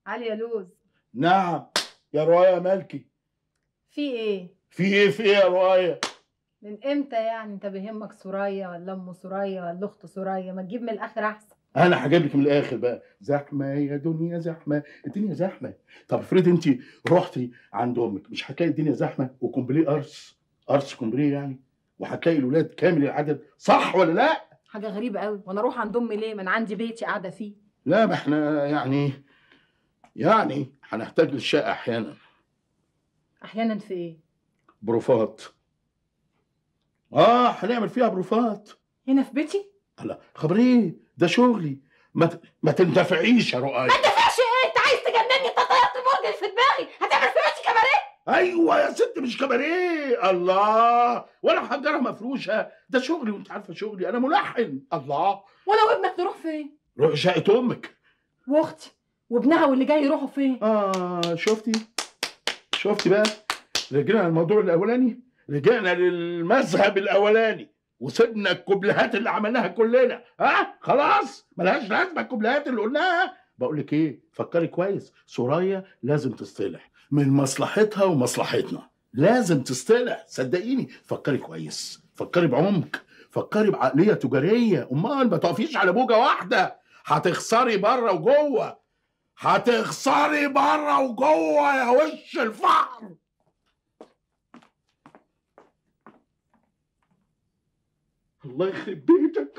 علي يا لوز نعم يا رواية مالكي في ايه في ايه في ايه يا رواية من امتى يعني انت بيهمك سوريا ولا ام سوريا ولا اخت سوريا ما تجيب من الاخر احسن انا هجيب لك من الاخر بقى زحمه يا دنيا زحمه الدنيا زحمه طب افرضي انت رحتي عند امك مش هتلاقي الدنيا زحمه وكومبليه قرص قرص كومبليه يعني وهتلاقي الولاد كامل العدد صح ولا لا حاجه غريبه قوي وانا اروح عند امي ليه ما انا عندي بيتي قاعده فيه لا ما احنا يعني يعني هنحتاج للشقه احيانا احيانا في ايه بروفات اه هنعمل فيها بروفات هنا في بيتي لا خبر ايه ده شغلي ما ت- ما تندفعيش يا رؤى ما تدفعش ايه انت عايز تجنني انت طيرت المرج اللي في دماغي هتعمل في بيتي كباريه ايوه يا ست مش كباريه الله ولا محجره مفروشه ده شغلي وانت عارفه شغلي انا ملحن الله وانا وابنك نروح فين روح شقه امك واختي وابنها واللي جاي يروحوا فين اه شفتي شفتي بقى رجعنا للموضوع الاولاني رجعنا للمذهب الاولاني وسيبنا الكوبلهات اللي عملناها كلنا ها خلاص ملهاش لازمه الكوبلهات اللي قلناها بقول لك ايه فكري كويس سوريا لازم تصطلح من مصلحتها ومصلحتنا لازم تصطلح صدقيني فكري كويس فكري بعمق فكري بعقليه تجاريه امال ما تقفيش على بوجه واحده هتخسري بره وجوه هتخسري بره وجوه يا وش الفقر الله يخرب بيتك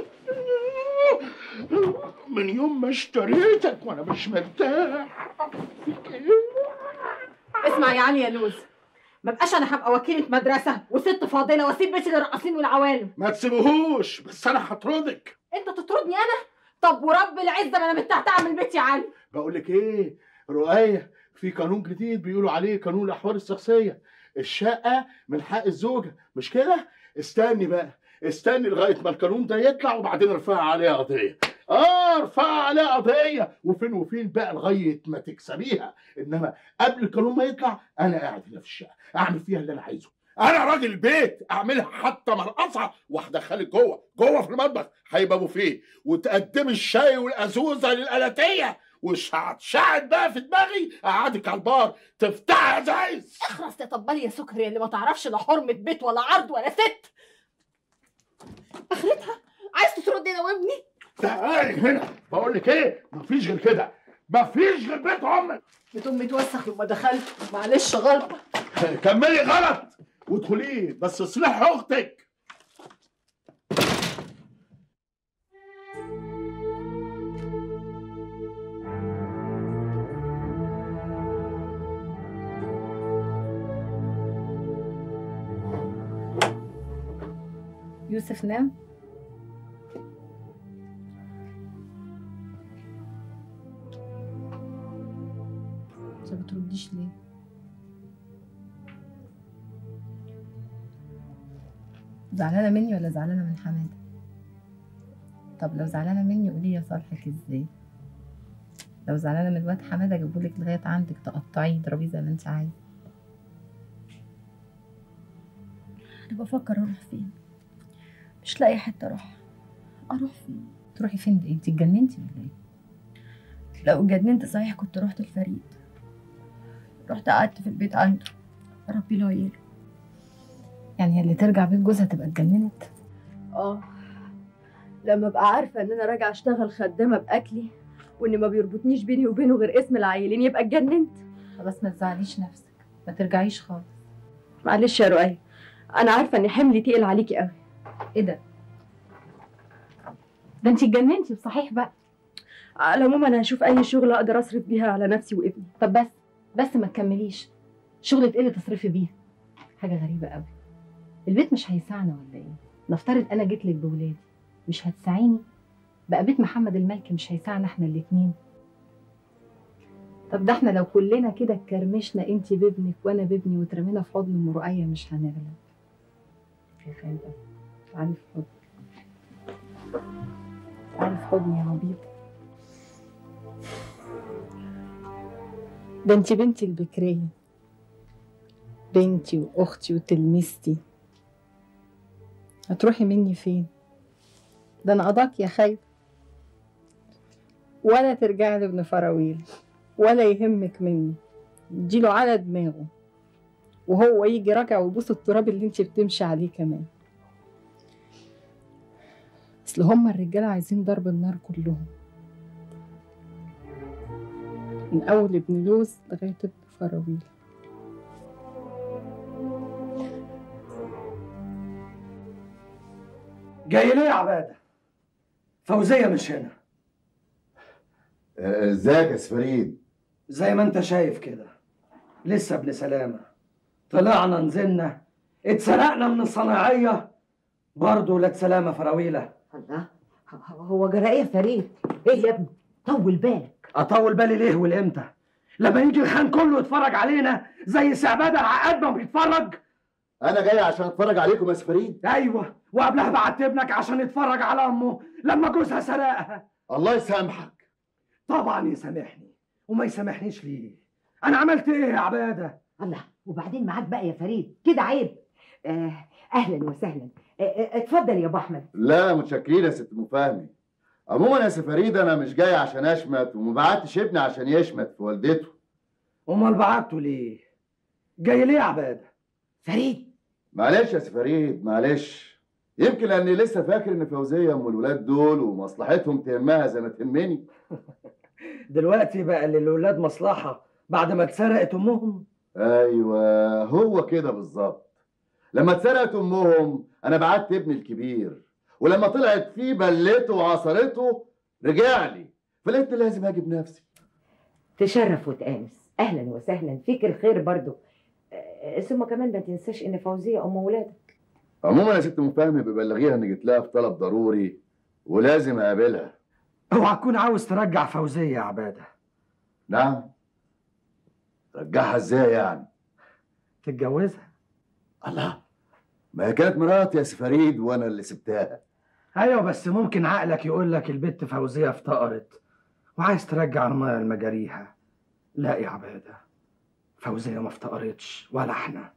من يوم ما اشتريتك وانا مش مرتاح فيك ايه اسمع يا علي يا لوز ما بقاش انا هبقى وكيله مدرسه وست فاضله واسيب بيتي للرقاصين والعوالم ما تسيبهوش بس انا هطردك انت تطردني انا طب ورب العزه ما انا متهتعه من بيتي يا علي بقول لك ايه رؤية في قانون جديد بيقولوا عليه قانون الاحوال الشخصيه الشقه من حق الزوجه مش كده استني بقى استني لغايه ما القانون ده يطلع وبعدين ارفع عليها قضيه اه ارفع عليها قضيه وفين وفين بقى لغايه ما تكسبيها انما قبل القانون ما يطلع انا قاعد هنا في الشقه اعمل فيها اللي انا عايزه انا راجل بيت اعملها حتى مرقصه وهدخلك جوه جوه في المطبخ هيبقى بوفيه وتقدمي الشاي والازوزه للالاتيه وشعت بقى في دماغي اقعدك على البار تفتحي ازايز اخرس يا طبالي يا سكري اللي ما تعرفش لا حرمه بيت ولا عرض ولا ست اخرتها عايز تطردني انا وابني تعالي هنا بقول لك ايه مفيش غير كده مفيش غير بيت امك بيت امي اتوسخ لما دخلت معلش غلطه كملي غلط وادخليه بس اصلحي اختك يوسف نام انت بترديش ليه زعلانه مني ولا زعلانه من حماده طب لو زعلانه مني قولي يا صالحك ازاي لو زعلانه من الواد حماده اجيبهولك لغايه عندك تقطعيه تضربيه زي ما انت عايزه انا بفكر اروح فين مش لاقي حته اروح اروح فين تروحي فين دي؟ انت اتجننتي ولا ايه لو اتجننت صحيح كنت رحت الفريد رحت قعدت في البيت عنده ربي له عيال يعني هي اللي ترجع بيت جوزها تبقى اتجننت اه لما ابقى عارفه ان انا راجعه اشتغل خدامه باكلي وان ما بيربطنيش بيني وبينه غير اسم العيلين يبقى اتجننت خلاص ما تزعليش نفسك ما ترجعيش خالص معلش يا رؤية انا عارفه ان حملي تقل عليكي قوي ايه ده ده انت اتجننتي بصحيح بقى على العموم انا هشوف اي شغل اقدر اصرف بيها على نفسي وابني طب بس بس ما تكمليش شغلة ايه اللي تصرفي بيها حاجة غريبة قوي البيت مش هيساعنا ولا ايه نفترض انا جيت لك بولادي مش هتساعيني بقى بيت محمد الملك مش هيساعنا احنا الاتنين طب ده احنا لو كلنا كده اتكرمشنا انت بابنك وانا بابني واترمينا في حضن ام رؤية مش هنغلب يا خالد تعالي في حضني تعالي في حضني يا عبيط ده انت بنتي البكرية بنتي واختي وتلميذتي هتروحي مني فين ده انا قضاك يا خايب ولا ترجعي لابن فراويل ولا يهمك مني اديله على دماغه وهو يجي راجع ويبوس التراب اللي انت بتمشي عليه كمان اصل هما الرجاله عايزين ضرب النار كلهم من اول ابن لوز لغايه ابن فراويل جاي ليه يا عباده فوزيه مش هنا آه، ازيك يا سفريد زي ما انت شايف كده لسه ابن سلامه طلعنا نزلنا اتسرقنا من الصناعيه برضه لا سلامه فراويله الله ه- هو جرى ايه يا فريد؟ ايه يا ابني؟ طول بالك اطول بالي ليه والامتى لما يجي الخان كله يتفرج علينا زي سعباده العقاد ما بيتفرج انا جاي عشان اتفرج عليكم يا سفريد ايوه وقبلها بعت ابنك عشان يتفرج على امه لما جوزها سرقها الله يسامحك طبعا يسامحني وما يسامحنيش ليه انا عملت ايه يا عباده الله وبعدين معاك بقى يا فريد كده عيب آه اهلا وسهلا آه آه اتفضل يا ابو احمد لا متشكرين يا ست مفاهمي عموما يا سفريد انا مش جاي عشان اشمت وما بعتش ابني عشان يشمت في والدته امال بعته ليه جاي ليه يا عباده فريد معلش يا سفريد معلش يمكن لاني لسه فاكر ان فوزيه ام الولاد دول ومصلحتهم تهمها زي ما تهمني دلوقتي بقى للولاد مصلحه بعد ما اتسرقت امهم ايوه هو كده بالظبط لما اتسرقت امهم انا بعت ابني الكبير ولما طلعت فيه بلته وعصرته رجع لي فلقيت لازم اجي بنفسي تشرف وتآنس اهلا وسهلا فيك الخير برضو آه ثم كمان ما تنساش ان فوزيه ام ولادك عموما يا ست مفاهمة ببلغيها اني جيت لها في طلب ضروري ولازم اقابلها اوعى تكون عاوز ترجع فوزيه يا عباده نعم رجعها ازاي يعني تتجوزها الله ما هي كانت مراتي يا سفريد وانا اللي سبتها ايوه بس ممكن عقلك يقول لك البت فوزيه افتقرت وعايز ترجع الميه لمجاريها لا يا عباده فوزيه ما افتقرتش ولا احنا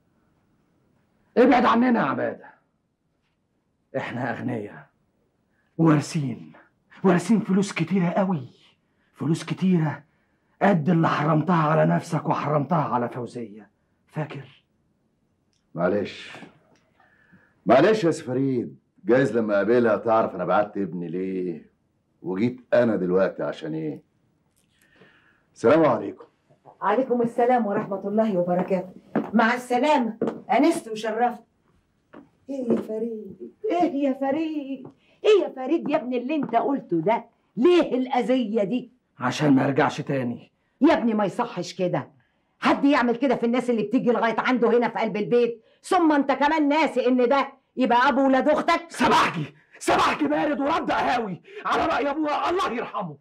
ابعد عننا يا عباده احنا اغنياء وارثين وارثين فلوس كتيره قوي فلوس كتيره قد اللي حرمتها على نفسك وحرمتها على فوزيه فاكر معلش معلش يا سفريد جايز لما اقابلها تعرف انا بعت ابني ليه وجيت انا دلوقتي عشان ايه السلام عليكم عليكم السلام ورحمه الله وبركاته مع السلامه انست وشرفت ايه يا فريد ايه يا فريد ايه يا فريد يا ابني اللي انت قلته ده ليه الاذيه دي عشان ما يرجعش تاني يا ابني ما يصحش كده حد يعمل كده في الناس اللي بتيجي لغايه عنده هنا في قلب البيت ثم انت كمان ناسي ان ده يبقى ابو ولاد اختك سبحكي سبحكي بارد ورد قهاوي على رأي ابوها الله يرحمه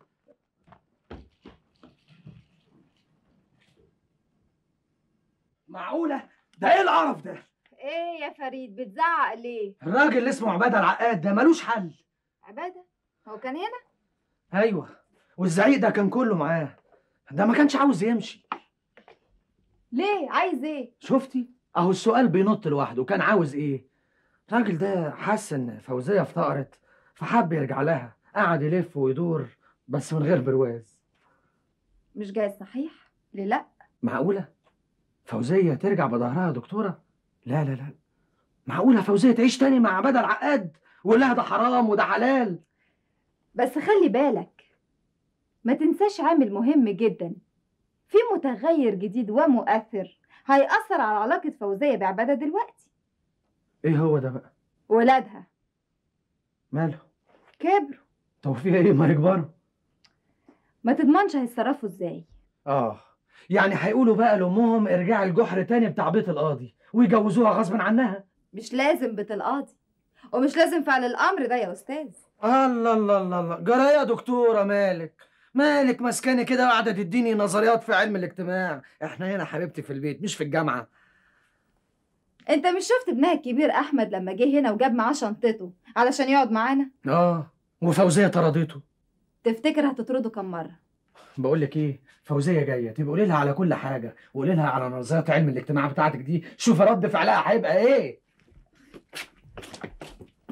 معقولة؟ ده ايه القرف ده؟ ايه يا فريد بتزعق ليه الراجل اللي اسمه عبادة العقاد ده ملوش حل عباده هو كان هنا ايوه والزعيق ده كان كله معاه ده ما كانش عاوز يمشي ليه عايز ايه شفتي؟ اهو السؤال بينط لوحده كان عاوز ايه؟ الراجل ده حس ان فوزية افتقرت فحب يرجع لها قعد يلف ويدور بس من غير برواز مش جاي صحيح ليه لا معقولة؟ فوزية ترجع بظهرها يا دكتورة؟ لا لا لا معقولة فوزية تعيش تاني مع عبادة العقاد ويقول لها ده حرام وده حلال بس خلي بالك ما تنساش عامل مهم جدا في متغير جديد ومؤثر هيأثر على علاقة فوزية بعبادة دلوقتي ايه هو ده بقى؟ ولادها ماله؟ كبروا طب فيها ايه ما يكبروا؟ ما تضمنش هيتصرفوا ازاي اه يعني هيقولوا بقى لامهم ارجعي الجحر تاني بتاع بيت القاضي ويجوزوها غصب عنها مش لازم بيت القاضي ومش لازم فعل الأمر ده يا أستاذ الله الله الله الله جرى يا دكتورة مالك مالك مسكاني كده وقاعدة تديني نظريات في علم الاجتماع احنا هنا حبيبتي في البيت مش في الجامعة انت مش شفت ابنها الكبير أحمد لما جه هنا وجاب معاه شنطته علشان يقعد معانا اه وفوزية طردته تفتكر هتطرده كم مرة بقول لك ايه فوزيه جايه تبقى قولي لها على كل حاجه وقولي لها على نظريات علم الاجتماع بتاعتك دي شوف رد فعلها هيبقى ايه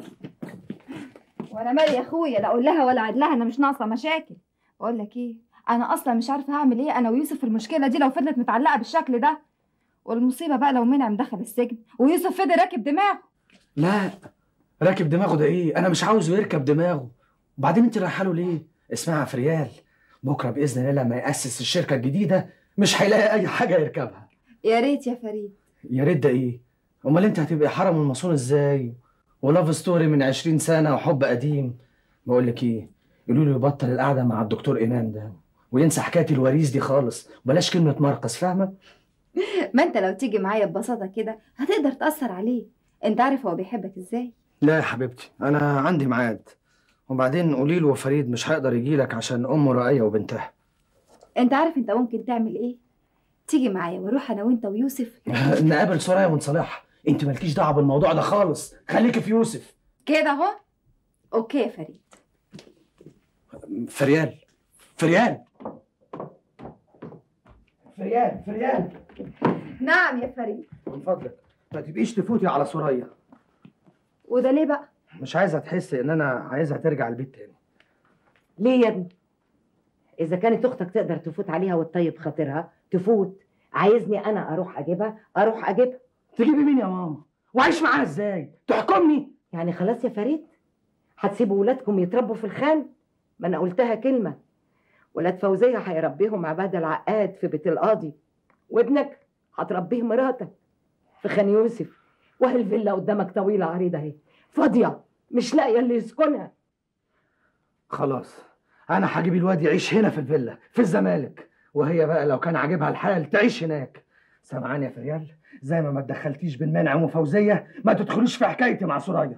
وانا مالي يا اخويا لا اقول لها ولا اعد لها انا مش ناقصه مشاكل اقول لك ايه انا اصلا مش عارفه هعمل ايه انا ويوسف في المشكله دي لو فضلت متعلقه بالشكل ده والمصيبه بقى لو منعم دخل السجن ويوسف فضل راكب دماغه لا راكب دماغه ده ايه انا مش عاوزه يركب دماغه وبعدين انت رايحه له ليه اسمعي يا فريال بكره باذن الله لما ياسس الشركه الجديده مش هيلاقي اي حاجه يركبها يا ريت يا فريد يا ريت ده ايه امال انت هتبقى حرم المصون ازاي ولاف ستوري من 20 سنه وحب قديم بقول لك ايه يقولوا له يبطل القعده مع الدكتور امام ده وينسى حكايه الوريث دي خالص بلاش كلمه مرقص فاهمه ما انت لو تيجي معايا ببساطه كده هتقدر تاثر عليه انت عارف هو بيحبك ازاي لا يا حبيبتي انا عندي ميعاد وبعدين قولي له فريد مش هيقدر يجي لك عشان امه رقيه وبنتها انت عارف انت ممكن تعمل ايه تيجي معايا واروح انا وانت ويوسف نقابل سوريا ونصالحها انت مالكيش دعوه بالموضوع ده خالص خليكي في يوسف كده اهو اوكي يا فريد فريال فريال فريال فريال نعم يا فريد من فضلك ما تبقيش تفوتي على سوريا وده ليه بقى مش عايزها تحس ان انا عايزها ترجع البيت تاني ليه يا ابني اذا كانت اختك تقدر تفوت عليها وتطيب خاطرها تفوت عايزني انا اروح اجيبها اروح اجيبها تجيبي مين يا ماما وعايش معاها ازاي تحكمني يعني خلاص يا فريد هتسيبوا ولادكم يتربوا في الخان ما انا قلتها كلمه ولاد فوزيه هيربيهم عباد العقاد في بيت القاضي وابنك هتربيه مراتك في خان يوسف وهي الفيلا قدامك طويله عريضه اهي فاضيه مش لاقيه اللي يسكنها خلاص انا هجيب الواد يعيش هنا في الفيلا في الزمالك وهي بقى لو كان عاجبها الحال تعيش هناك سامعاني يا فريال زي ما ما اتدخلتيش بين منعم وفوزيه ما تدخليش في حكايتي مع سوريا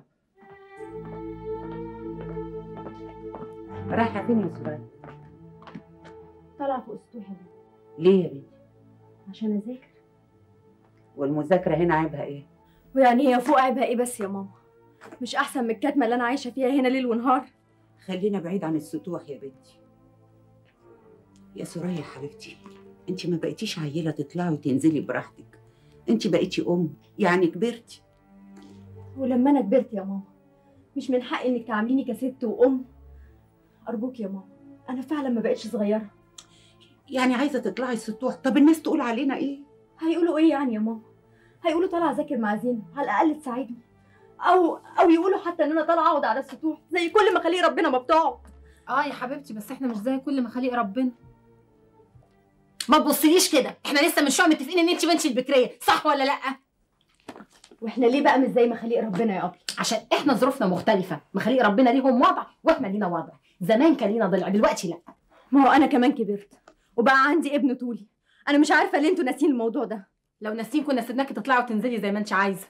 رايحه فين يا سرايا طالعه فوق السطوح دي ليه يا بنتي عشان اذاكر والمذاكره هنا عيبها ايه ويعني هي فوق عيبها ايه بس يا ماما مش احسن من الكتمه اللي انا عايشه فيها هنا ليل ونهار خلينا بعيد عن السطوح يا بنتي يا سوريا حبيبتي انت ما بقيتيش عيله تطلعي وتنزلي براحتك انت بقيتي ام يعني كبرتي ولما انا كبرت يا ماما مش من حقي انك تعامليني كست وام ارجوك يا ماما انا فعلا ما بقتش صغيره يعني عايزه تطلعي السطوح طب الناس تقول علينا ايه هيقولوا ايه يعني يا ماما هيقولوا طالعه اذاكر مع زينب على الاقل تساعدني او او يقولوا حتى ان انا طالعه اقعد على السطوح زي كل مخاليق ربنا ما بتقعد اه يا حبيبتي بس احنا مش زي كل مخاليق ربنا ما تبصليش كده احنا لسه من شويه متفقين ان انت بنتي البكريه صح ولا لا واحنا ليه بقى مش زي مخاليق ربنا يا ابله عشان احنا ظروفنا مختلفه مخاليق ربنا ليهم وضع واحنا لينا وضع زمان كان لينا ضلع دلوقتي لا ما هو انا كمان كبرت وبقى عندي ابن طولي انا مش عارفه ليه انتوا ناسيين الموضوع ده لو ناسين كنا سيبناكي تطلعي وتنزلي زي ما انت عايزه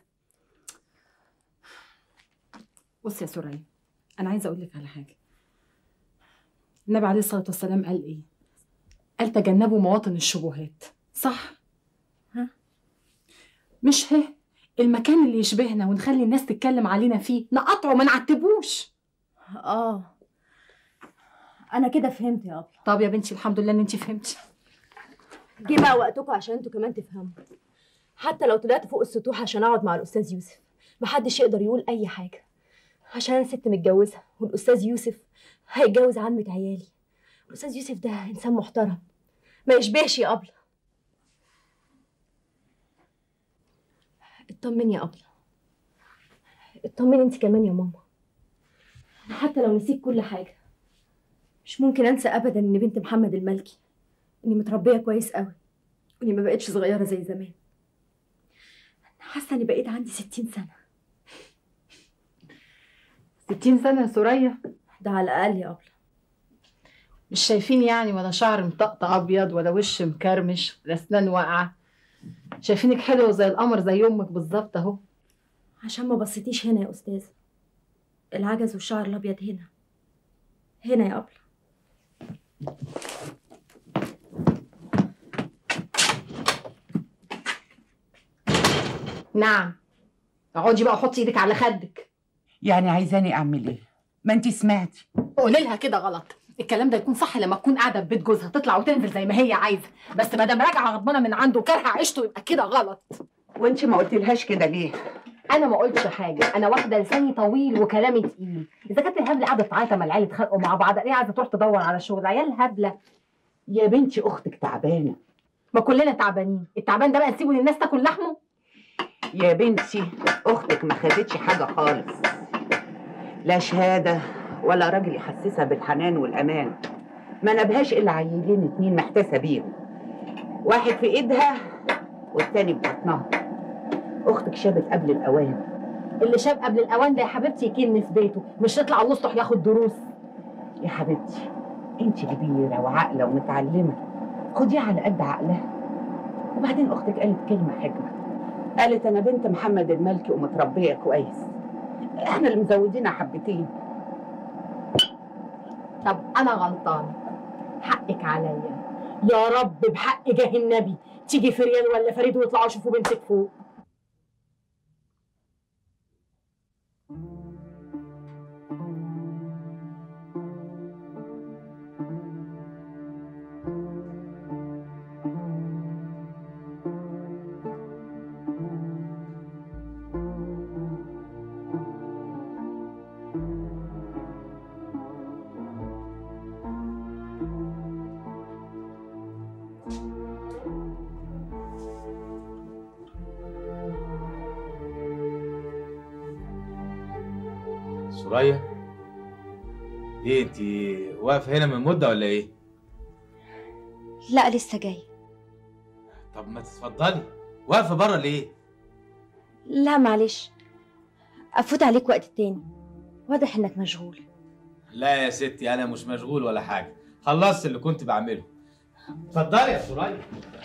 بصي يا سوريا انا عايزه اقول لك على حاجه النبي عليه الصلاه والسلام قال ايه قال تجنبوا مواطن الشبهات صح ها مش هي المكان اللي يشبهنا ونخلي الناس تتكلم علينا فيه نقطعه ما نعتبوش اه انا كده فهمت يا ابله طب يا بنتي الحمد لله ان انت فهمتي جه بقى وقتكم عشان انتوا كمان تفهموا حتى لو طلعت فوق السطوح عشان اقعد مع الاستاذ يوسف محدش يقدر يقول اي حاجه عشان انا ست متجوزه والاستاذ يوسف هيتجوز عمة عيالي الاستاذ يوسف ده انسان محترم ما يشبهش يا ابله اطمني يا ابله اطمني انت كمان يا ماما انا حتى لو نسيت كل حاجه مش ممكن انسى ابدا ان بنت محمد الملكي اني متربيه كويس قوي واني ما بقتش صغيره زي زمان انا حاسه اني بقيت عندي ستين سنه 60 سنه يا سوريا ده على الاقل يا ابله مش شايفين يعني ولا شعر مطقطق ابيض ولا وش مكرمش ولا اسنان واقعه شايفينك حلوه زي القمر زي امك بالظبط اهو عشان ما بصيتيش هنا يا استاذ العجز والشعر الابيض هنا هنا يا ابله نعم اقعدي بقى وحطي ايدك على خدك يعني عايزاني اعمل ايه ما انت سمعتي قولي لها كده غلط الكلام ده يكون صح لما تكون قاعده في بيت جوزها تطلع وتنزل زي ما هي عايزه بس ما دام راجعه غضبانه من عنده وكارهه عيشته يبقى كده غلط وانت ما قلتلهاش كده ليه انا ما قلتش حاجه انا واحده لساني طويل وكلامي تقيل اذا كانت الهبله قاعده تعيط اما العيال اتخانقوا مع بعض ليه عايزه تروح تدور على شغل عيال هبله يا بنتي اختك تعبانه ما كلنا تعبانين التعبان ده بقى نسيبه للناس تاكل لحمه يا بنتي اختك ما خدتش حاجه خالص لا شهاده ولا راجل يحسسها بالحنان والامان ما نبهاش الا عيلين اتنين محتاسه بيهم واحد في ايدها والتاني في بطنها اختك شابت قبل الاوان اللي شاب قبل الاوان ده يا حبيبتي يكنس بيته مش يطلع الاسطح ياخد دروس يا حبيبتي انت كبيره وعاقله ومتعلمه خديها على قد عقلها وبعدين اختك قالت كلمه حكمه قالت انا بنت محمد الملكي ومتربيه كويس احنا اللي مزودينها حبتين طب انا غلطانه حقك عليا يا رب بحق جاه النبي تيجي فريال ولا فريد ويطلعوا يشوفوا بنتك فوق سوريا ايه انت واقفه هنا من مده ولا ايه لا لسه جاي طب ما تتفضلي واقفه بره ليه لا معلش افوت عليك وقت تاني واضح انك مشغول لا يا ستي انا مش مشغول ولا حاجه خلصت اللي كنت بعمله اتفضلي يا سوريا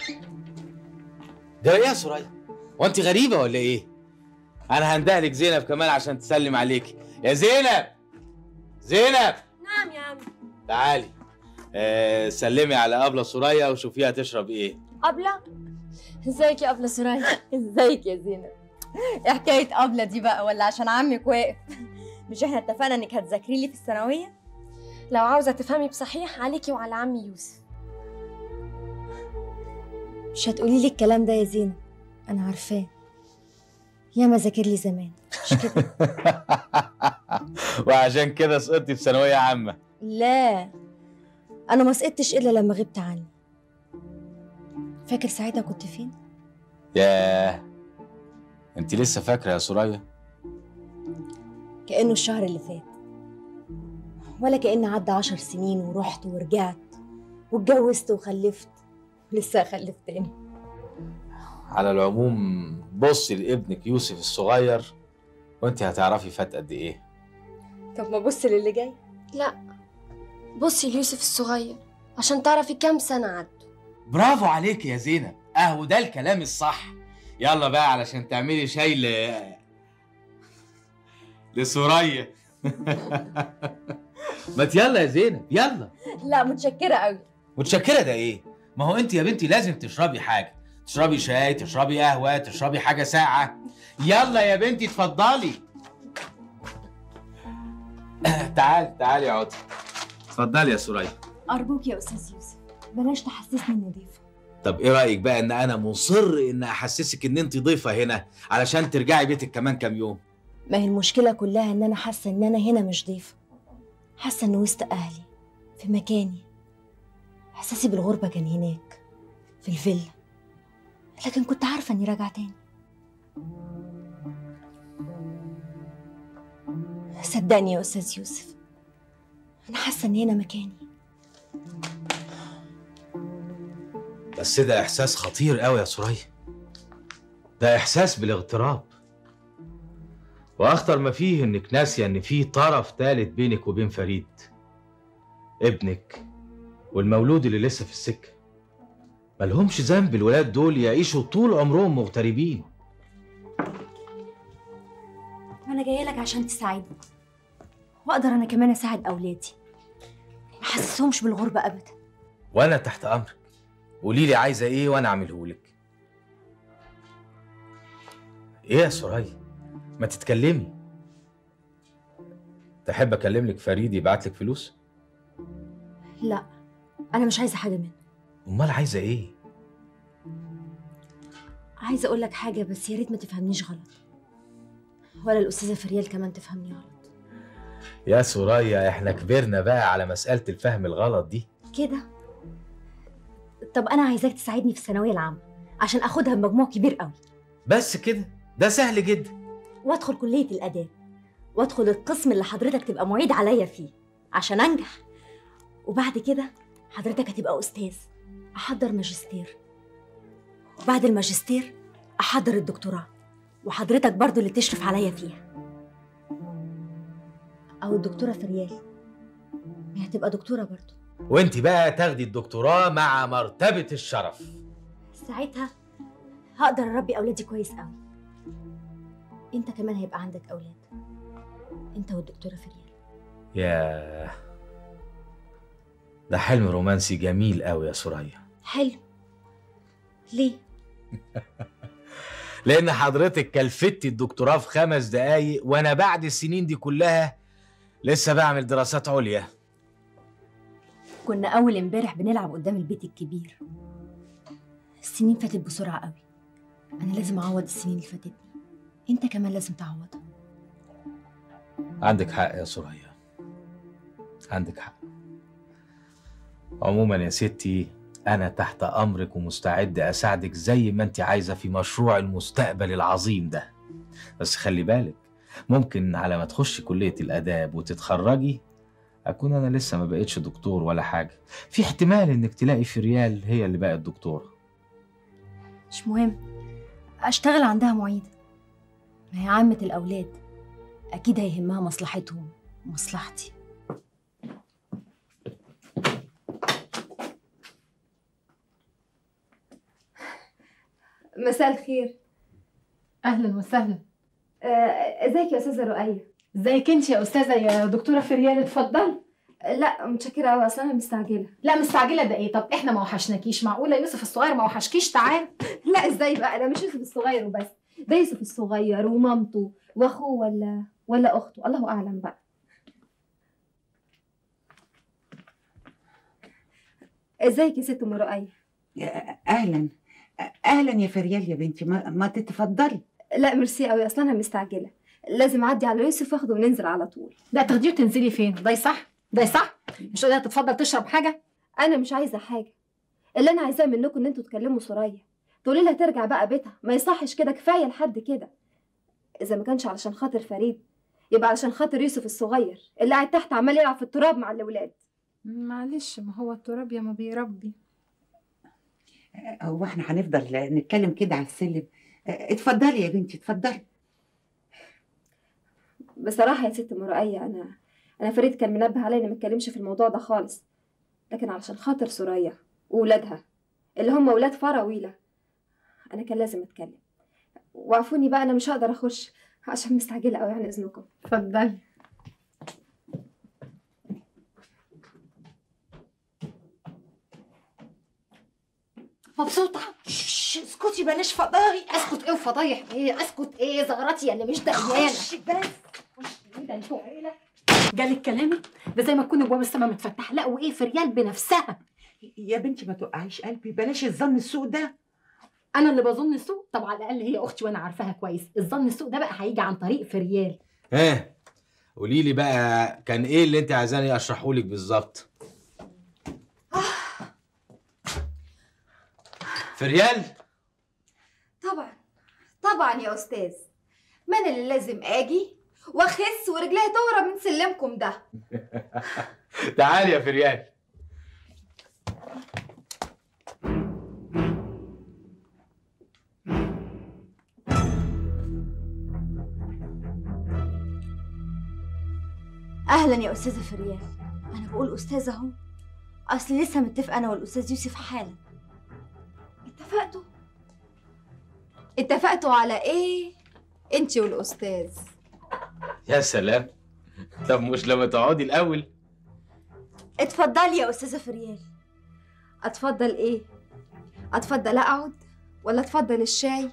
ده ايه يا سوريا وانت غريبه ولا ايه انا هندهلك زينب كمان عشان تسلم عليكي يا زينب زينب نعم يا عم تعالي آه سلمي على ابله سوريا وشوفيها تشرب ايه أبلة ازيك يا أبلة سرايا ازيك يا زينب ايه حكاية أبلة دي بقى ولا عشان عمك واقف مش احنا اتفقنا انك هتذاكري لي في الثانوية لو عاوزة تفهمي بصحيح عليكي وعلى عمي يوسف مش هتقولي لي الكلام ده يا زينب انا عارفاه ياما ذاكر لي زمان مش كده وعشان كده سقطتي في ثانويه عامه لا انا ما سقطتش الا لما غبت عني فاكر ساعتها كنت فين ياه انت لسه فاكره يا سوريا كانه الشهر اللي فات ولا كأن عدى عشر سنين ورحت ورجعت واتجوزت وخلفت لسه هخلف تاني على العموم بصي لابنك يوسف الصغير وانت هتعرفي فات قد ايه طب ما بص للي جاي لا بصي ليوسف الصغير عشان تعرفي كام سنة عدوا برافو عليك يا زينب اهو ده الكلام الصح يلا بقى علشان تعملي شاي ل لسوريا ما يلا يا زينب يلا لا متشكرة قوي متشكره ده ايه ما هو انت يا بنتي لازم تشربي حاجه تشربي شاي تشربي قهوه تشربي حاجه ساقعه يلا يا بنتي اتفضلي تعالي تعالي اقعدي اتفضلي يا سوريا أرجوك يا أستاذ يوسف بلاش تحسسني إني ضيفة طب ايه رايك بقى ان انا مصر ان احسسك ان انت ضيفه هنا علشان ترجعي بيتك كمان كام يوم ما هي المشكلة كلها إن أنا حاسة إن أنا هنا مش ضيفة حاسة إن وسط أهلي في مكاني إحساسي بالغربة كان هناك في الفيلا لكن كنت عارفة إني راجعة تاني صدقني يا أستاذ يوسف أنا حاسة إن هنا مكاني بس ده احساس خطير قوي يا سوريا ده احساس بالاغتراب واخطر ما فيه انك ناسيه ان في طرف ثالث بينك وبين فريد ابنك والمولود اللي لسه في السكه ملهمش ذنب الولاد دول يعيشوا طول عمرهم مغتربين وأنا جاية لك عشان تساعدني وأقدر أنا كمان أساعد أولادي ما حسسهمش بالغربة أبدا وانا تحت امرك قولي لي عايزه ايه وانا اعمله لك ايه يا سوريا ما تتكلمي تحب اكلم لك فريد يبعت لك فلوس لا أنا مش عايزة حاجة منه امال عايزه ايه عايزة أقول لك حاجة بس يا ريت ما تفهمنيش غلط ولا الأستاذة فريال كمان تفهمني غلط يا سوريا احنا كبرنا بقى على مساله الفهم الغلط دي كده طب انا عايزاك تساعدني في الثانويه العامه عشان اخدها بمجموع كبير قوي بس كده ده سهل جدا وادخل كليه الاداب وادخل القسم اللي حضرتك تبقى معيد عليا فيه عشان انجح وبعد كده حضرتك هتبقى استاذ احضر ماجستير وبعد الماجستير احضر الدكتوراه وحضرتك برضو اللي تشرف عليا فيها او الدكتوره فريال هي هتبقى دكتوره برضو وانت بقى تاخدي الدكتوراه مع مرتبة الشرف ساعتها هقدر اربي اولادي كويس قوي انت كمان هيبقى عندك اولاد انت والدكتوره فريال ياه ده حلم رومانسي جميل قوي يا سوريا حلو ليه لان حضرتك كلفتي الدكتوراه في خمس دقايق وانا بعد السنين دي كلها لسه بعمل دراسات عليا كنا اول امبارح بنلعب قدام البيت الكبير السنين فاتت بسرعه قوي انا لازم اعوض السنين اللي فاتتني انت كمان لازم تعوضها عندك حق يا سوريا عندك حق عموما يا ستي انا تحت امرك ومستعد اساعدك زي ما انت عايزه في مشروع المستقبل العظيم ده بس خلي بالك ممكن على ما تخشي كليه الاداب وتتخرجي اكون انا لسه ما بقتش دكتور ولا حاجه في احتمال انك تلاقي في ريال هي اللي بقت دكتوره مش مهم اشتغل عندها معيده ما هي عامه الاولاد اكيد هيهمها مصلحتهم ومصلحتي مساء الخير اهلا وسهلا آه، ازيك يا استاذه رؤية ازيك انت يا استاذه يا دكتوره فريال اتفضلي لا متشكره قوي اصل انا مستعجله لا مستعجله ده ايه طب احنا ما وحشناكيش معقوله يوسف الصغير ما وحشكيش تعال لا ازاي بقى ده مش يوسف الصغير وبس ده يوسف الصغير ومامته واخوه ولا ولا اخته الله اعلم بقى ازيك يا ست ام رؤية يا- اهلا اهلا يا فريال يا بنتي ما, ما تتفضلي لا ميرسي قوي اصلا انا مستعجله لازم اعدي على يوسف واخده وننزل على طول لا تاخديه وتنزلي فين ده صح ده صح مش قادره تتفضل تشرب حاجه انا مش عايزه حاجه اللي انا عايزاه منكم ان انتوا تكلموا سوريا تقولي لها ترجع بقى بيتها ما يصحش كده كفايه لحد كده اذا ما كانش علشان خاطر فريد يبقى علشان خاطر يوسف الصغير اللي قاعد تحت عمال يلعب في التراب مع الاولاد معلش ما هو التراب يا ما بيربي هو احنا هنفضل نتكلم كده على السلم اتفضلي يا بنتي اتفضلي بصراحه يا ست ام رؤية انا انا فريد كان منبه عليا اني ما اتكلمش في الموضوع ده خالص لكن علشان خاطر سوريا وولادها اللي هم ولاد فراويله انا كان لازم اتكلم وعفوني بقى انا مش هقدر اخش عشان مستعجله قوي عن اذنكم اتفضلي مبسوطة؟ شش اسكتي بلاش فضايح اسكت ايه وفضايح ايه اسكت ايه زغرتي اللي مش دريانة خش بس ايه ده انتوا عيلة جالك كلامي ده زي ما تكون ابواب السما متفتحة لا وايه في ريال بنفسها يا بنتي ما توقعيش قلبي بلاش الظن السوء ده انا اللي بظن السوء طب على الاقل هي اختي وانا عارفاها كويس الظن السوء ده بقى هيجي عن طريق فريال ها قولي لي بقى كان ايه اللي انت عايزاني اشرحه لك بالظبط فريال طبعا طبعا يا استاذ ما انا اللي لازم اجي واخس ورجليها تهرب من سلمكم ده تعالي يا فريال اهلا يا استاذه فريال انا بقول استاذه اهو اصل لسه متفقه انا والاستاذ يوسف حالا اتفقتوا اتفقتوا على ايه انت والاستاذ يا سلام طب مش لما تقعدي الاول اتفضلي يا استاذه فريال اتفضل ايه اتفضل اقعد ولا اتفضل الشاي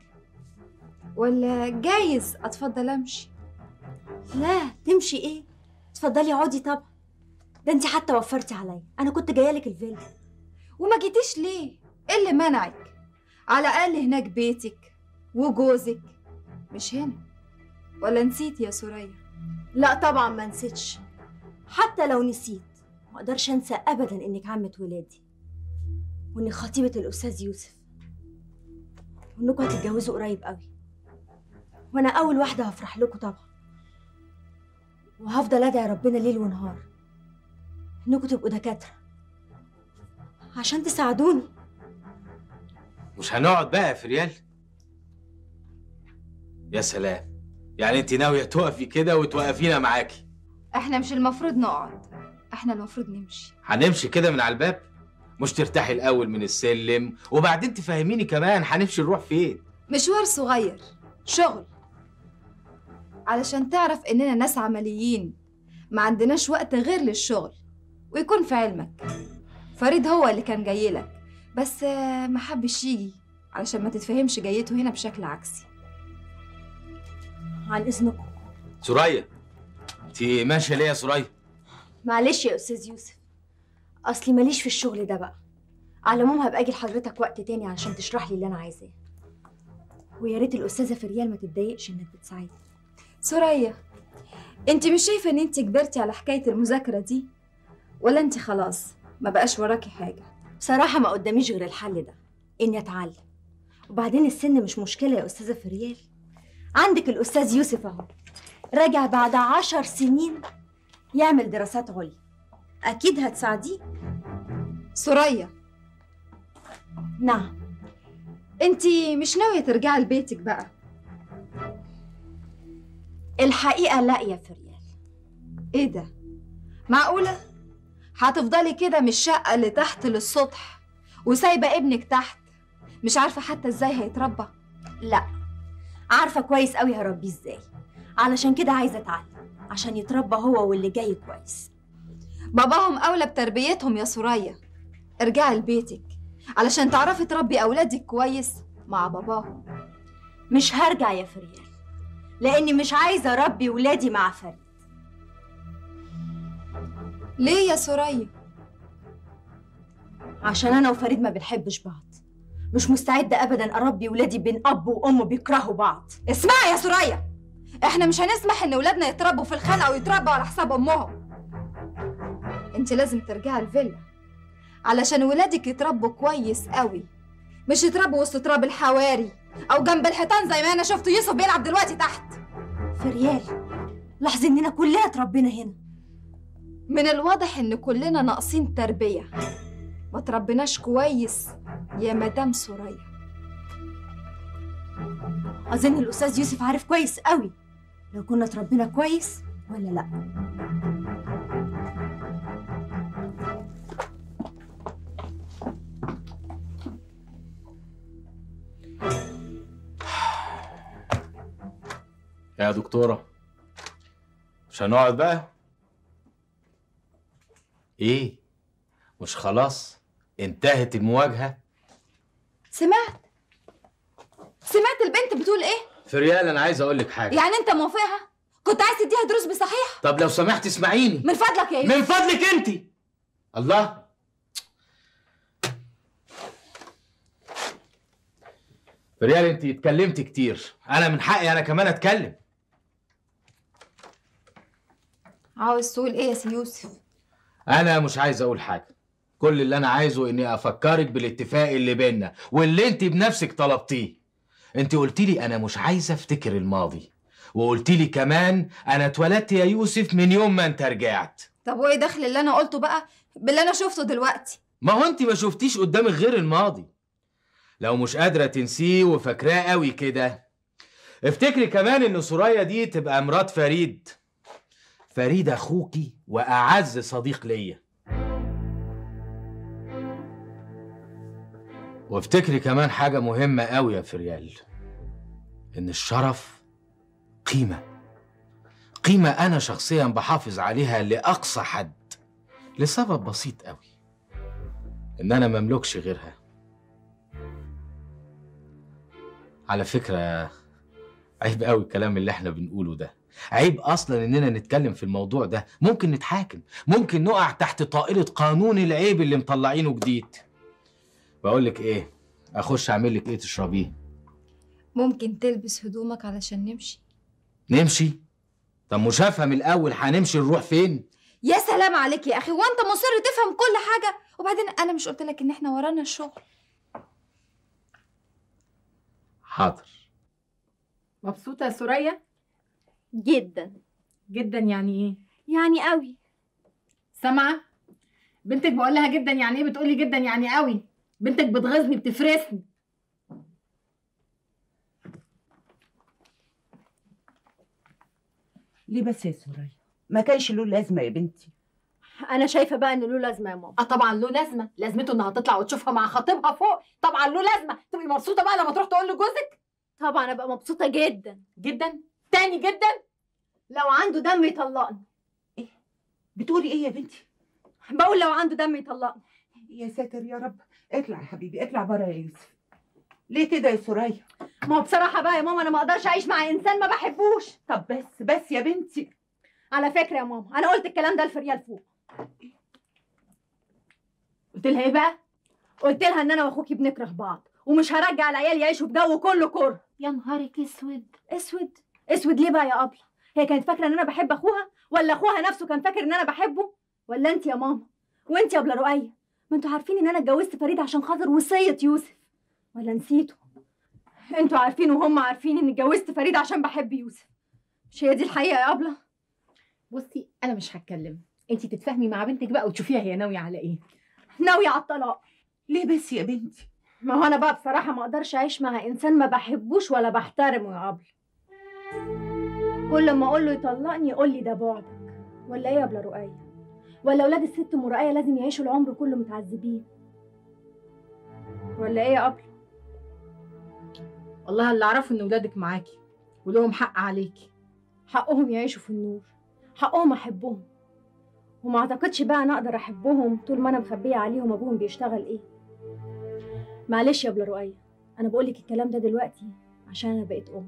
ولا جايز اتفضل امشي لا تمشي ايه اتفضلي اقعدي طبعا ده انت حتى وفرتي عليا انا كنت جايه لك الفيلا وما جيتيش ليه ايه اللي منعك على الاقل هناك بيتك وجوزك مش هنا ولا نسيت يا سوريا لا طبعا ما نسيتش حتى لو نسيت ما اقدرش انسى ابدا انك عمه ولادي وإني خطيبة الأستاذ يوسف وإنكم هتتجوزوا قريب قوي وأنا أول واحدة هفرح لكم طبعا وهفضل أدعي ربنا ليل ونهار إنكم تبقوا دكاترة عشان تساعدوني مش هنقعد بقى في ريال يا سلام يعني انت ناويه تقفي كده وتوقفينا معاكي احنا مش المفروض نقعد احنا المفروض نمشي هنمشي كده من على الباب مش ترتاحي الاول من السلم وبعدين تفهميني كمان هنمشي نروح فين مشوار صغير شغل علشان تعرف اننا ناس عمليين ما عندناش وقت غير للشغل ويكون في علمك فريد هو اللي كان جاي لك بس آه، ما حبش يجي علشان ما تتفهمش جايته هنا بشكل عكسي عن إذنكم سوريا انت ماشيه ليه يا سوريا معلش يا أستاذ يوسف أصلي ماليش في الشغل ده بقى على العموم هبقى أجي لحضرتك وقت تاني علشان تشرح لي اللي أنا عايزاه ويا ريت الأستاذة فريال ما تتضايقش إنك بتساعدني سوريا انت مش شايفه ان انت كبرتي على حكايه المذاكره دي ولا انت خلاص ما بقاش وراكي حاجه بصراحة ما قداميش غير الحل ده إني أتعلم وبعدين السن مش مشكلة يا أستاذة فريال عندك الأستاذ يوسف أهو راجع بعد عشر سنين يعمل دراسات عليا أكيد هتساعديه سوريا نعم انت مش ناويه ترجعي لبيتك بقى الحقيقة لا يا فريال ايه ده معقوله هتفضلي كده من الشقه اللي تحت للسطح وسايبه ابنك تحت مش عارفه حتى ازاي هيتربى لا عارفة كويس قوي هربيه ازاي علشان كده عايزة أتعلم عشان يتربى هو واللي جاي كويس باباهم اولى بتربيتهم يا سوريا ارجعي لبيتك علشان تعرفي تربي اولادك كويس مع باباهم مش هرجع يا فريال لأني مش عايزة أربي ولادي مع فريد ليه يا سوريا عشان أنا وفريد ما بنحبش بعض مش مستعدة أبدا أربي ولادي بين أب وأم بيكرهوا بعض اسمعي يا سوريا احنا مش هنسمح ان ولادنا يتربوا في الخلقه ويتربوا على حساب امهم انت لازم ترجعي الفيلا علشان ولادك يتربوا كويس قوي مش يتربوا وسط تراب الحواري او جنب الحيطان زي ما انا شفت يوسف بيلعب دلوقتي تحت فريال لاحظي إننا كلنا اتربينا هنا من الواضح ان كلنا ناقصين تربيه ما تربيناش كويس يا مدام سوريا أظن الأستاذ يوسف عارف كويس قوي لو كنا اتربينا كويس ولا لأ يا دكتوره مش هنقعد بقى ايه مش خلاص انتهت المواجهه سمعت سمعت البنت بتقول ايه فريال انا عايز اقول لك حاجه يعني انت موافقها كنت عايز تديها دروس بصحيح طب لو سمحت اسمعيني من فضلك يا من يوسف فضلك انت الله فريال انت اتكلمت كتير انا من حقي انا كمان اتكلم عاوز تقول ايه يا سي يوسف انا مش عايز اقول حاجه كل اللي انا عايزه اني افكرك بالاتفاق اللي بينا واللي انت بنفسك طلبتيه انت قلت لي انا مش عايزه افتكر الماضي وقلت لي كمان انا اتولدت يا يوسف من يوم ما انت رجعت طب وايه دخل اللي انا قلته بقى باللي انا شفته دلوقتي ما هو انت ما شفتيش قدامك غير الماضي لو مش قادره تنسيه وفاكراه قوي كده افتكري كمان ان سوريا دي تبقى مرات فريد فريد اخوكي واعز صديق ليا وافتكري كمان حاجه مهمه قوي يا فريال ان الشرف قيمه قيمه انا شخصيا بحافظ عليها لاقصى حد لسبب بسيط قوي ان انا مملكش غيرها على فكره عيب قوي الكلام اللي احنا بنقوله ده عيب اصلا اننا نتكلم في الموضوع ده ممكن نتحاكم ممكن نقع تحت طائله قانون العيب اللي مطلعينه جديد بقول لك ايه اخش اعمل لك ايه تشربيه ممكن تلبس هدومك علشان نمشي نمشي طب مش هفهم الاول هنمشي نروح فين يا سلام عليك يا اخي وانت مصر تفهم كل حاجه وبعدين انا مش قلت لك ان احنا ورانا الشغل حاضر مبسوطة يا سوريا؟ جدا جدا يعني ايه؟ يعني قوي سامعة؟ بنتك بقول لها جدا يعني ايه بتقولي جدا يعني قوي بنتك بتغيظني بتفرسني ليه بس يا سوريا ما كانش له لازمه يا بنتي انا شايفه بقى ان له لازمه يا ماما اه طبعا له لازمه لازمته انها تطلع وتشوفها مع خطيبها فوق طبعا له لازمه تبقي مبسوطه بقى لما تروح تقول لجوزك طبعا ابقى مبسوطه جدا جدا تاني جدا لو عنده دم يطلقني بتقولي ايه يا بنتي بقول لو عنده دم يطلقني يا ساتر يا رب اطلع يا حبيبي اطلع بره يا يوسف ليه كده يا سوريا ما هو بصراحه بقى يا ماما انا ما اقدرش اعيش مع انسان ما بحبوش طب بس بس يا بنتي على فكره يا ماما انا قلت الكلام ده لفريال فوق قلت لها ايه بقى قلت لها ان انا واخوكي بنكره بعض ومش هرجع العيال يعيشوا في جو كله كره يا نهارك اسود اسود اسود ليه بقى يا ابله هي كانت فاكره ان انا بحب اخوها ولا اخوها نفسه كان فاكر ان انا بحبه ولا انت يا ماما وانت يا ابله رؤيه ما انتوا عارفين ان انا اتجوزت فريد عشان خاطر وصيه يوسف ولا نسيتوا انتوا عارفين وهم عارفين اني اتجوزت فريد عشان بحب يوسف مش هي دي الحقيقه يا ابله بصي انا مش هتكلم انت تتفاهمي مع بنتك بقى وتشوفيها هي ناويه على ايه ناويه على الطلاق ليه بس يا بنتي ما هو انا بقى بصراحه ما اقدرش اعيش مع انسان ما بحبوش ولا بحترمه يا ابله كل ما اقول له يطلقني يقول لي ده بعدك ولا ايه يا ابله رؤيه ولا اولاد الست ام رؤيه لازم يعيشوا العمر كله متعذبين ولا ايه يا ابله والله اللي اعرفه ان ولادك معاكي ولهم حق عليكي حقهم يعيشوا في النور حقهم احبهم وما اعتقدش بقى انا اقدر احبهم طول ما انا مخبيه عليهم ابوهم بيشتغل ايه معلش يا ابله رؤيه انا بقول لك الكلام ده دلوقتي عشان انا بقيت ام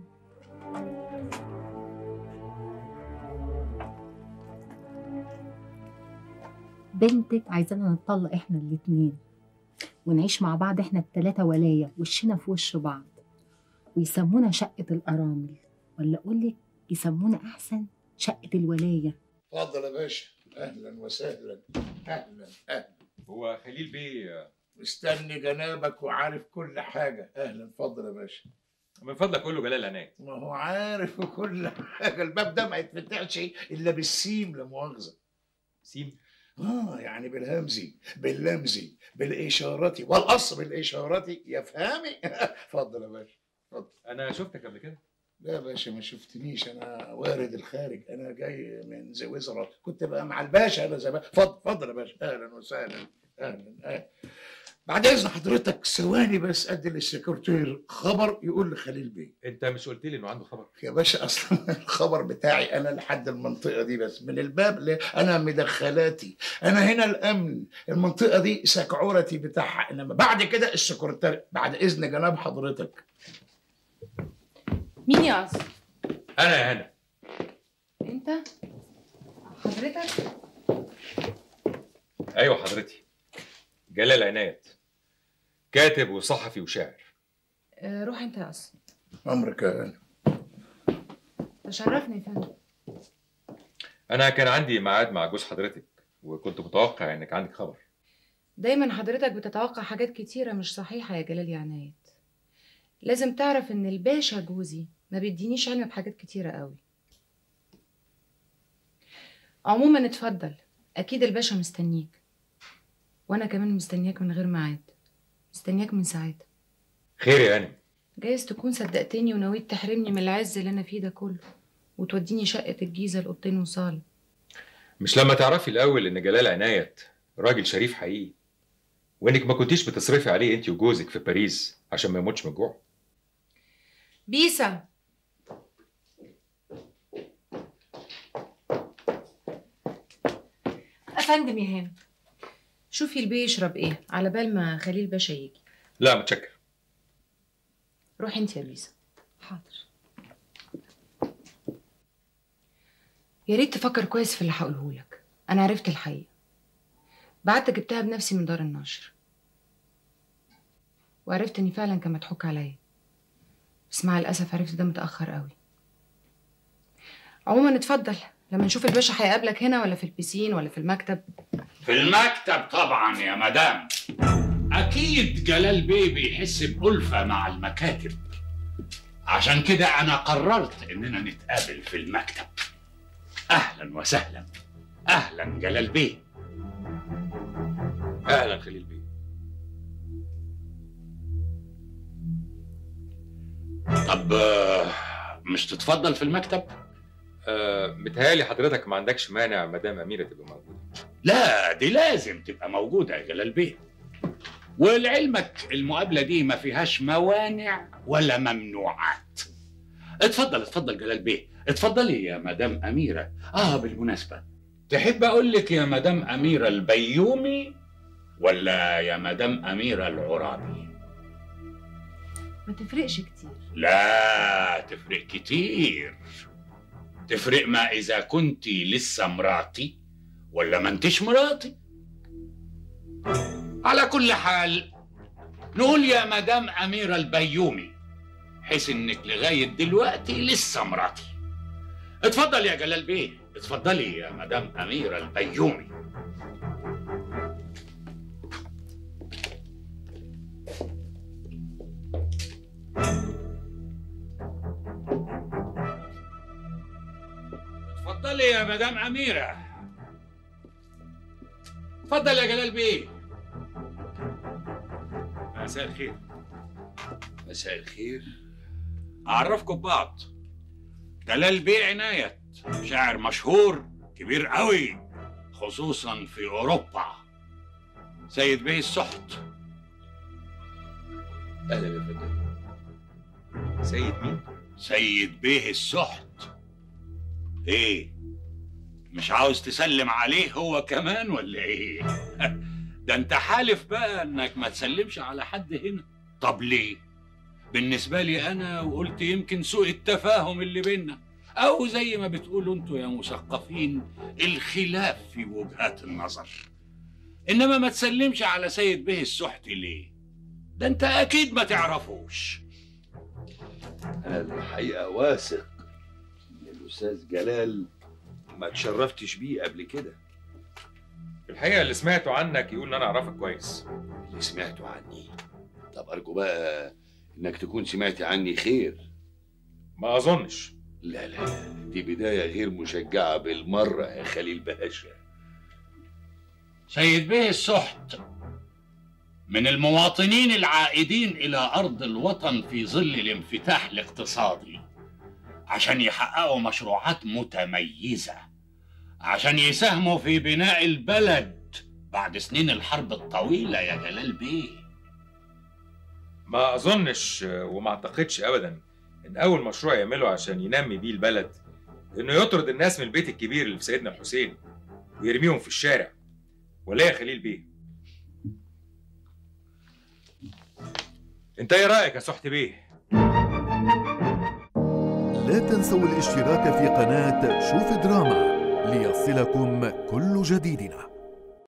بنتك عايزانا نتطلق احنا الاتنين ونعيش مع بعض احنا التلاتة ولاية وشنا في وش بعض ويسمونا شقة الأرامل ولا أقولك يسمونا أحسن شقة الولاية اتفضل يا باشا اهلا وسهلا اهلا اهلا هو خليل بيه مستني جنابك وعارف كل حاجه اهلا اتفضل يا باشا من فضلك قول له جلال عناية ما هو عارف كل حاجه الباب ده ما يتفتحش الا بالسيم لا مؤاخذه سيم اه يعني بالهمزي باللمزي بالاشارات والاصل بالاشارات يفهمي اتفضل يا باشا اتفضل انا شفتك قبل كده لا يا باشا ما شفتنيش انا وارد الخارج انا جاي من زويزرا كنت بقى مع الباشا انا زمان اتفضل اتفضل يا باشا اهلا وسهلا اهلا اهلا بعد اذن حضرتك ثواني بس ادي للسكرتير خبر يقول لخليل بيه انت مش قلت لي انه عنده خبر يا باشا اصلا الخبر بتاعي انا لحد المنطقه دي بس من الباب ل... انا مدخلاتي انا هنا الامن المنطقه دي سكعورتي بتاعها انما بعد كده السكرتير بعد اذن جناب حضرتك مين يا أصل؟ انا يا هنا انت حضرتك ايوه حضرتي جلال عناية كاتب وصحفي وشاعر آه روح انت يا أصل امرك يا هنا تشرفني يا فندم انا كان عندي ميعاد مع جوز حضرتك وكنت متوقع انك عندك خبر دايما حضرتك بتتوقع حاجات كتيرة مش صحيحة يا جلال يا عناية لازم تعرف ان الباشا جوزي ما بيدينيش علم بحاجات كتيرة قوي عموما اتفضل اكيد الباشا مستنيك وانا كمان مستنياك من غير ميعاد مستنياك من ساعتها خير يا هانم جايز تكون صدقتني ونويت تحرمني من العز اللي انا فيه ده كله وتوديني شقة الجيزة الأوضتين وصالة مش لما تعرفي الاول ان جلال عناية راجل شريف حقيقي وانك ما كنتيش بتصرفي عليه انت وجوزك في باريس عشان ما يموتش من الجوع بيسا افندم يا هانم شوفي البيه يشرب ايه على بال ما خليل باشا يجي لا متشكر روحي انت يا بيسا حاضر يا ريت تفكر كويس في اللي هقوله لك انا عرفت الحقيقه بعت جبتها بنفسي من دار النشر وعرفت اني فعلا كان مضحوك عليا بس مع الاسف عرفت ده متاخر قوي عموما اتفضل لما نشوف الباشا هيقابلك هنا ولا في البسين ولا في المكتب في المكتب طبعا يا مدام اكيد جلال بيه بيحس بألفة مع المكاتب عشان كده انا قررت اننا نتقابل في المكتب اهلا وسهلا اهلا جلال بيه اهلا خليل بيه طب آه، مش تتفضل في المكتب آه متهيألي حضرتك ما عندكش مانع مدام أميرة تبقى موجودة لا دي لازم تبقى موجودة يا جلال بيه ولعلمك المقابلة دي ما فيهاش موانع ولا ممنوعات اتفضل اتفضل جلال بيه اتفضلي يا مدام أميرة اه بالمناسبة تحب أقول لك يا مدام أميرة البيومي ولا يا مدام أميرة العرابي ما تفرقش كتير لا تفرق كتير تفرق ما إذا كنت لسه مراتي ولا ما انتش مراتي على كل حال نقول يا مدام أميرة البيومي حيث إنك لغاية دلوقتي لسه مراتي اتفضل يا جلال بيه اتفضلي يا مدام أميرة البيومي اتفضلي يا مدام أميرة اتفضل يا جلال بيه مساء الخير مساء الخير أعرفكم ببعض جلال بيه عناية شاعر مشهور كبير قوي خصوصا في أوروبا سيد بيه السحت أهلا يا فندم سيد مين؟ سيد بيه السحت ايه مش عاوز تسلم عليه هو كمان ولا ايه ده انت حالف بقى انك ما تسلمش على حد هنا طب ليه بالنسبة لي انا وقلت يمكن سوء التفاهم اللي بينا او زي ما بتقولوا انتوا يا مثقفين الخلاف في وجهات النظر انما ما تسلمش على سيد بيه السحت ليه ده انت اكيد ما تعرفوش أنا الحقيقة واثق إن الأستاذ جلال ما اتشرفتش بيه قبل كده الحقيقة اللي سمعته عنك يقول إن أنا أعرفك كويس اللي سمعته عني طب أرجو بقى إنك تكون سمعت عني خير ما أظنش لا لا دي بداية غير مشجعة بالمرة يا خليل باشا سيد بيه السحت من المواطنين العائدين إلى أرض الوطن في ظل الانفتاح الاقتصادي عشان يحققوا مشروعات متميزة عشان يساهموا في بناء البلد بعد سنين الحرب الطويلة يا جلال بيه ما أظنش وما أعتقدش أبدا إن أول مشروع يعمله عشان ينمي بيه البلد إنه يطرد الناس من البيت الكبير اللي في سيدنا الحسين ويرميهم في الشارع ولا يا خليل بيه انت ايه رايك يا سحت بيه لا تنسوا الاشتراك في قناة شوف دراما ليصلكم كل جديدنا